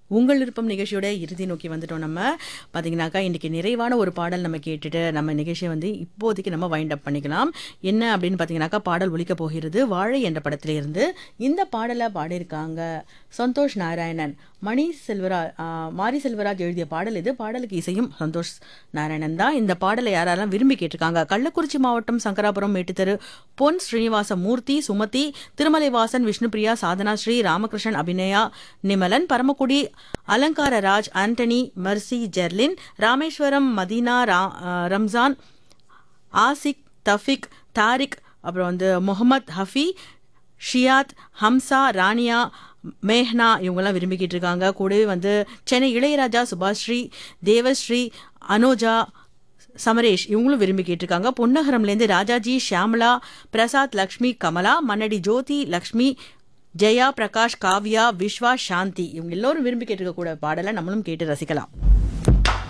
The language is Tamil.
உங்கள் விருப்பம் நிகழ்ச்சியோட இறுதி நோக்கி வந்துட்டோம் நம்ம பார்த்தீங்கன்னாக்கா இன்றைக்கி நிறைவான ஒரு பாடல் நம்ம கேட்டுட்டு நம்ம நிகழ்ச்சியை வந்து இப்போதைக்கு நம்ம வைண்ட் அப் பண்ணிக்கலாம் என்ன அப்படின்னு பார்த்தீங்கன்னாக்கா பாடல் ஒலிக்க போகிறது வாழை என்ற படத்திலிருந்து இந்த பாடலை பாடியிருக்காங்க சந்தோஷ் நாராயணன் மணி செல்வராஜ் மாரி செல்வராஜ் எழுதிய பாடல் இது பாடலுக்கு இசையும் சந்தோஷ் நாராயணன் தான் இந்த பாடலை யாரெல்லாம் விரும்பி கேட்டிருக்காங்க கள்ளக்குறிச்சி மாவட்டம் சங்கராபுரம் மேட்டுத்தெரு பொன் ஸ்ரீனிவாச மூர்த்தி சுமதி திருமலைவாசன் விஷ்ணுபிரியா சாதனா ஸ்ரீ ராமகிருஷ்ணன் அபிநயா நிமலன் பரமக்குடி அலங்கார ராஜ் ஆண்டனி மர்சி ஜெர்லின் ராமேஸ்வரம் மதீனா ரா அஹ், ரம்ஜான் ஆசிக் தஃபிக் தாரிக் அப்புறம் வந்து முகமது ஹஃபி ஷியாத் ஹம்சா ரானியா மேஹ்னா இவங்கெல்லாம் விரும்பிக்கிட்டு இருக்காங்க கூடவே வந்து சென்னை இளையராஜா சுபாஸ்ரீ தேவஸ்ரீ அனோஜா சமரேஷ் இவங்களும் விரும்பி கேட்டிருக்காங்க பொன்னகரம்லேருந்து ராஜாஜி ஷியாமலா பிரசாத் லக்ஷ்மி கமலா மன்னடி ஜோதி லக்ஷ்மி ஜெயா பிரகாஷ் காவ்யா விஸ்வா சாந்தி இவங்க எல்லோரும் விரும்பி கேட்டிருக்க கூட பாடலை நம்மளும் கேட்டு ரசிக்கலாம்